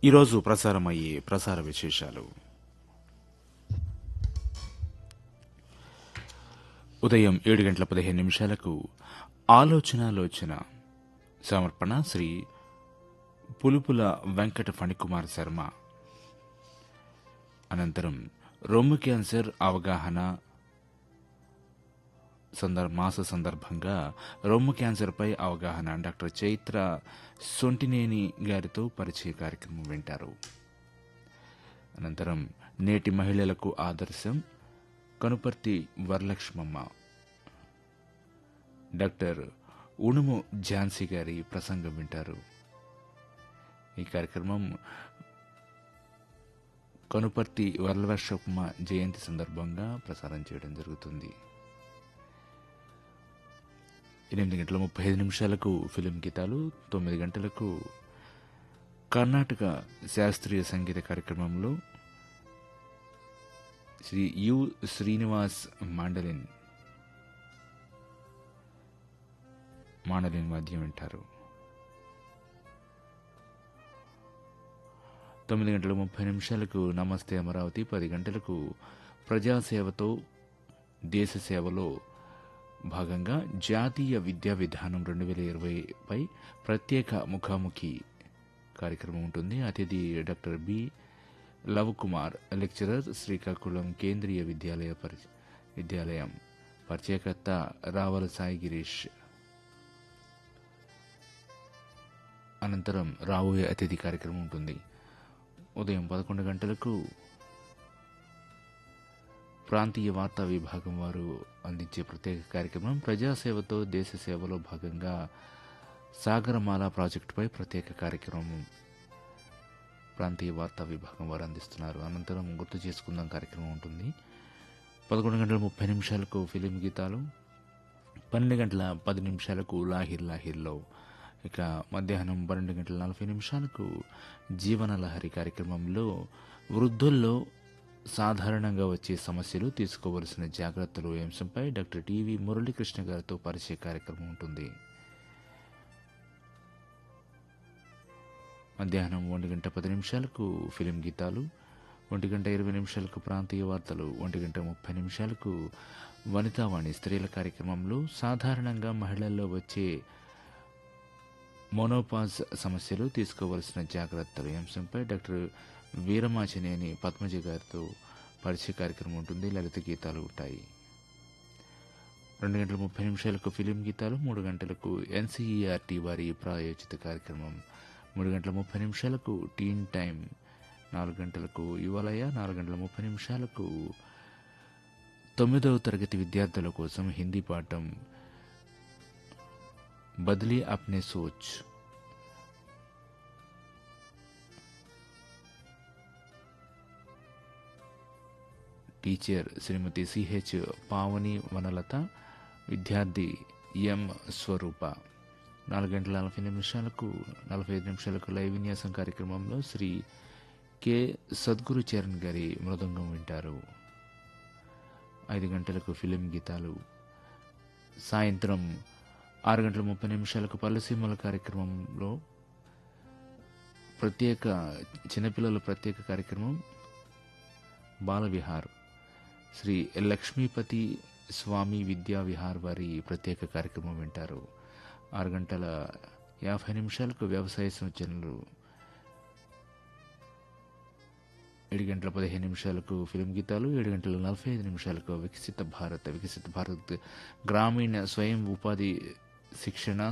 ఈరోజు ప్రసారమయ్యే ప్రసార విశేషాలు ఉదయం ఏడు గంటల పదిహేను నిమిషాలకు ఆలోచనాలోచన సమర్పణ శ్రీ పులుపుల వెంకట ఫణికుమార్ శర్మ అనంతరం రొమ్ము క్యాన్సర్ అవగాహన సందర్ మాస సందర్భంగా రొమ్ము క్యాన్సర్పై అవగాహన డాక్టర్ చైత్ర సొంటినేని గారితో పరిచయ కార్యక్రమం వింటారు అనంతరం నేటి మహిళలకు ఆదర్శం కనుపర్తి వరలక్ష్మమ్మ డాక్టర్ ఉణుము ఝాన్సీ గారి ప్రసంగం వింటారు ఈ కార్యక్రమం కనుపర్తి వరలక్ష్మమ్మ జయంతి సందర్భంగా ప్రసారం చేయడం జరుగుతుంది ఎనిమిది గంటల ముప్పై ఐదు నిమిషాలకు ఫిలిం గీతాలు తొమ్మిది గంటలకు కర్ణాటక శాస్త్రీయ సంగీత కార్యక్రమంలో Shri U Srinivas mandolin mandolin వాద్యం వింటారు తొమ్మిది గంటల ముప్పై నిమిషాలకు నమస్తే అమరావతి పది గంటలకు ప్రజాసేవతో దేశ సేవలో భాగంగా జాతీయ విద్యా విధానం రెండు వేల ఇరవైపై ప్రత్యేక ముఖాముఖి కార్యక్రమం ఉంటుంది అతిథి doctor B Lav Kumar lecturer Srikakulam Kendriya Vidyalaya పరి విద్యాలయం పరిచయకర్త రావల సాయి గిరీష్ అనంతరం రాబోయే అతిథి కార్యక్రమం ఉంటుంది ఉదయం పదకొండు గంటలకు ప్రాంతీయ వార్తా విభాగం వారు అందించే ప్రత్యేక కార్యక్రమం ప్రజాసేవతో దేశ సేవలో భాగంగా సాగరమాల ప్రాజెక్టుపై ప్రత్యేక కార్యక్రమం ప్రాంతీయ వార్తా విభాగం వారు అందిస్తున్నారు అనంతరం గుర్తు చేసుకుందాం కార్యక్రమం ఉంటుంది పదకొండు గంటల ముప్పై నిమిషాలకు ఫిలిం గీతాలు పన్నెండు గంటల పది నిమిషాలకు లాహిర్ లాహిర్లో ఇక మధ్యాహ్నం పన్నెండు గంటల నలభై నిమిషాలకు జీవన లహరి కార్యక్రమంలో వృద్ధుల్లో సాధారణంగా వచ్చే సమస్యలు తీసుకోవలసిన జాగ్రత్తలు ఈ అంశంపై డాక్టర్ టివి మురళీకృష్ణ గారితో పరిచయ కార్యక్రమం ఉంటుంది మధ్యాహ్నం ఒంటి గంట పది నిమిషాలకు ఫిలిం గీతాలు ఒంటి గంట ఇరవై నిమిషాలకు ప్రాంతీయ వార్తలు ఒంటి గంట ముప్పై నిమిషాలకు వనితావాణి స్త్రీల కార్యక్రమంలో సాధారణంగా మహిళల్లో వచ్చే మోనోపాజ్ సమస్యలు తీసుకోవలసిన జాగ్రత్తలు ఈ అంశంపై డాక్టర్ వీరమాచినేని పద్మజ గారితో పరిచయ కార్యక్రమం ఉంటుంది లలిత గీతాలు ఉంటాయి రెండు గంటల ముప్పై నిమిషాలకు ఫిలిం గీతాలు మూడు గంటలకు ఎన్సీఈఆర్టీ వారి ప్రాయోజిత కార్యక్రమం మూడు గంటల ముప్పై నిమిషాలకు టీన్ టైం నాలుగు గంటలకు యువలయ నాలుగు గంటల ముప్పై నిమిషాలకు తొమ్మిదవ తరగతి విద్యార్థుల కోసం హిందీ పాఠం బదిలీ అప్నే సోచ్ టీచర్ శ్రీమతి సిహెచ్ పావని వనలత విద్యార్థి ఎం స్వరూప నాలుగు గంటల నలభై నిమిషాలకు నలభై ఐదు నిమిషాలకు లైవ్ విన్యాసం కార్యక్రమంలో శ్రీ కె సద్గురు చరణ్ గారి మృదంగం వింటారు ఐదు గంటలకు ఫిలిం గీతాలు సాయంత్రం ఆరు గంటల ముప్పై నిమిషాలకు పల్లెసీమల కార్యక్రమంలో ప్రత్యేక చిన్నపిల్లల ప్రత్యేక కార్యక్రమం బాలవిహార్ శ్రీ లక్ష్మీపతి స్వామి విద్యా విహార్ వారి ప్రత్యేక కార్యక్రమం వింటారు ఆరు గంటల యాభై నిమిషాలకు వ్యవసాయ సూచనలు ఏడు గంటల పదిహేను నిమిషాలకు ఫిలిం గీతాలు ఏడు గంటల నలభై ఐదు నిమిషాలకు వికసిత భారత్ వికసిత భారత్ గ్రామీణ స్వయం ఉపాధి శిక్షణ